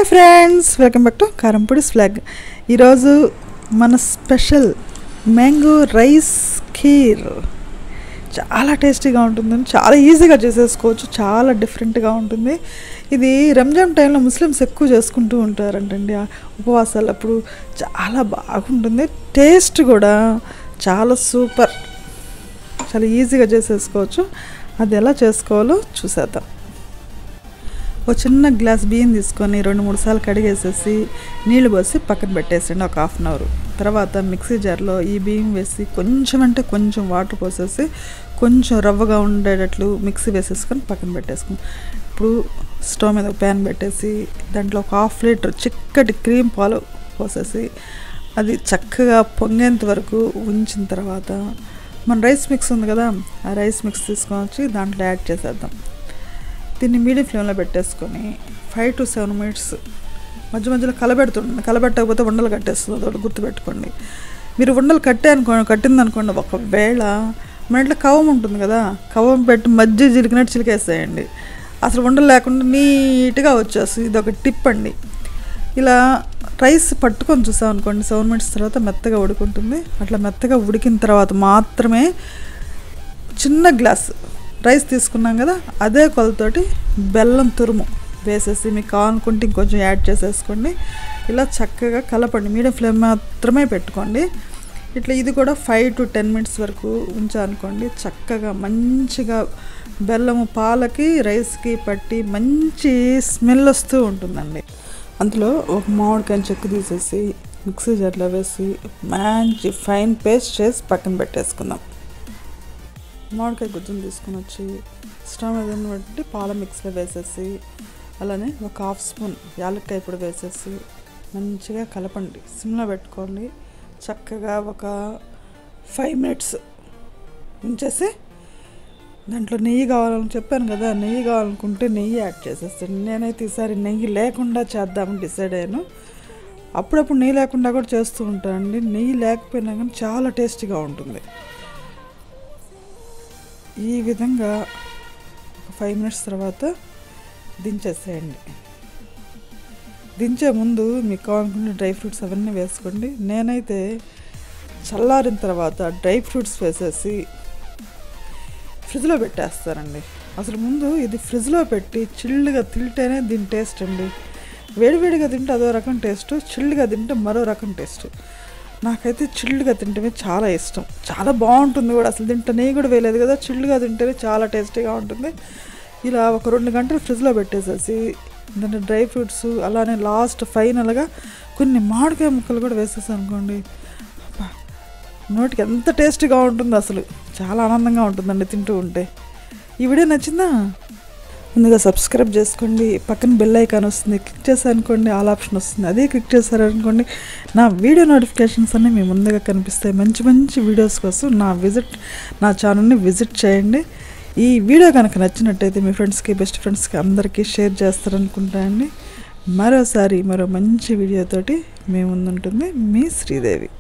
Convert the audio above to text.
friends welcome back to కారంపొడి vlog ఈరోజు మన స్పెషల్ మ్యాంగో రైస్ ఖీర్ చాలా టేస్టీగా ఉంటుందని చాలా ఈజీగా చేసేసుకోవచ్చు చాలా డిఫరెంట్గా ఉంటుంది ఇది రంజాన్ టైంలో ముస్లిమ్స్ ఎక్కువ చేసుకుంటూ ఉంటారంటండి ఆ ఉపవాసాలు అప్పుడు చాలా బాగుంటుంది టేస్ట్ కూడా చాలా సూపర్ చాలా ఈజీగా చేసేసుకోవచ్చు అది ఎలా చేసుకోవాలో చూసేద్దాం ఒక చిన్న గ్లాస్ బియ్యం తీసుకొని రెండు మూడు సార్లు కడిగేసేసి నీళ్ళు పోసి పక్కన పెట్టేసండి ఒక హాఫ్ అన్ అవర్ తర్వాత మిక్సీ జార్లో ఈ బియ్యం వేసి కొంచెం అంటే కొంచెం వాటర్ పోసేసి కొంచెం రవ్వగా ఉండేటట్లు మిక్సీ వేసేసుకొని పక్కన పెట్టేసుకుని ఇప్పుడు స్టవ్ మీద ప్యాన్ పెట్టేసి దాంట్లో ఒక హాఫ్ లీటర్ చిక్కటి క్రీమ్ పాలు పోసేసి అది చక్కగా పొంగేంత వరకు ఉంచిన తర్వాత మన రైస్ మిక్స్ ఉంది కదా ఆ రైస్ మిక్స్ తీసుకొని వచ్చి దాంట్లో యాడ్ చేసేద్దాం దీన్ని మీడియం ఫ్లేమ్లో పెట్టేసుకొని ఫైవ్ టు సెవెన్ మినిట్స్ మధ్య మధ్యలో కలబెడుతుంది కలబెట్టకపోతే ఉండలు కట్టేస్తుంది అదొకటి గుర్తుపెట్టుకోండి మీరు ఉండలు కట్టే అనుకో కట్టింది అనుకోండి ఒకవేళ మన ఇంట్లో కవం ఉంటుంది కదా కవం పెట్టి మధ్య చిలికినట్టు చిలికేసేయండి అసలు ఉండలు లేకుండా నీట్గా వచ్చేస్తుంది ఇది ఒక టిప్ అండి ఇలా రైస్ పట్టుకొని చూసాం అనుకోండి సెవెన్ మినిట్స్ తర్వాత మెత్తగా ఉడుకుంటుంది అట్లా మెత్తగా ఉడికిన తర్వాత మాత్రమే చిన్న గ్లాస్ రైస్ తీసుకున్నాం కదా అదే కొలతోటి బెల్లం తురుము వేసేసి మీకు కావాలనుకుంటే ఇంకొంచెం యాడ్ చేసేసుకోండి ఇలా చక్కగా కలపండి మీడియం ఫ్లేమ్ మాత్రమే పెట్టుకోండి ఇట్లా ఇది కూడా ఫైవ్ టు టెన్ మినిట్స్ వరకు ఉంచాలనుకోండి చక్కగా మంచిగా బెల్లము పాలకి రైస్కి పట్టి మంచి స్మెల్ వస్తూ ఉంటుందండి అందులో ఒక మామిడికాయ చెక్కు తీసేసి మిక్సీ జార్లో వేసి మంచి ఫైన్ పేస్ట్ చేసి పక్కన పెట్టేసుకుందాం మామిడికాయ గుజ్జును తీసుకుని వచ్చి స్టవ్ మీద బట్టి పాల మిక్స్లో వేసేసి అలానే ఒక హాఫ్ స్పూన్ యాలక్కాయ పొడి వేసేసి మంచిగా కలపండి సిమ్లో పెట్టుకోండి చక్కగా ఒక ఫైవ్ మినిట్స్ ఉంచేసి దాంట్లో నెయ్యి కావాలని చెప్పాను కదా నెయ్యి కావాలనుకుంటే నెయ్యి యాడ్ చేసేస్తాను నేనైతే ఈసారి నెయ్యి లేకుండా చేద్దామని డిసైడ్ అయ్యాను అప్పుడప్పుడు నెయ్యి లేకుండా కూడా చేస్తూ ఉంటానండి నెయ్యి లేకపోయినా కానీ చాలా టేస్టీగా ఉంటుంది ఈ విధంగా ఒక ఫైవ్ మినిట్స్ తర్వాత దించేసేయండి దించే ముందు మీకు కావాలనుకుంటే డ్రై ఫ్రూట్స్ అవన్నీ వేసుకోండి నేనైతే చల్లారిన తర్వాత డ్రై ఫ్రూట్స్ వేసేసి ఫ్రిడ్జ్లో పెట్టేస్తానండి అసలు ముందు ఇది ఫ్రిడ్జ్లో పెట్టి చిల్లుగా తింటేనే దీని టేస్ట్ అండి వేడివేడిగా తింటే అదో రకం టేస్ట్ చిల్లుగా తింటే మరో రకం టేస్ట్ నాకైతే చిల్లుగా తింటేనే చాలా ఇష్టం చాలా బాగుంటుంది కూడా అసలు తింటే నెయ్యి కూడా వేయలేదు కదా చిల్లుగా తింటేనే చాలా టేస్టీగా ఉంటుంది ఇలా ఒక రెండు గంటలు ఫ్రిడ్జ్లో పెట్టేసేసి దాంట్లో డ్రై ఫ్రూట్స్ అలానే లాస్ట్ ఫైనల్గా కొన్ని మామిడికాయ ముక్కలు కూడా వేసేసాను అనుకోండి అబ్బా, నోటికి ఎంత టేస్టీగా ఉంటుందో అసలు చాలా ఆనందంగా ఉంటుందండి తింటూ ఉంటే ఈ వీడియో నచ్చిందా ముందుగా సబ్స్క్రైబ్ చేసుకోండి పక్కన బెల్ ఐకాన్ వస్తుంది క్లిక్ చేశారనుకోండి ఆల్ ఆప్షన్ వస్తుంది అదే క్లిక్ చేశారనుకోండి నా వీడియో నోటిఫికేషన్స్ అన్నీ మీ ముందుగా కనిపిస్తాయి మంచి మంచి వీడియోస్ కోసం నా విజిట్ నా ఛానల్ని విజిట్ చేయండి ఈ వీడియో కనుక నచ్చినట్టయితే మీ ఫ్రెండ్స్కి బెస్ట్ ఫ్రెండ్స్కి అందరికీ షేర్ చేస్తారనుకుంటా అండి మరోసారి మరో మంచి వీడియోతోటి మీ ముందుంటుంది మీ శ్రీదేవి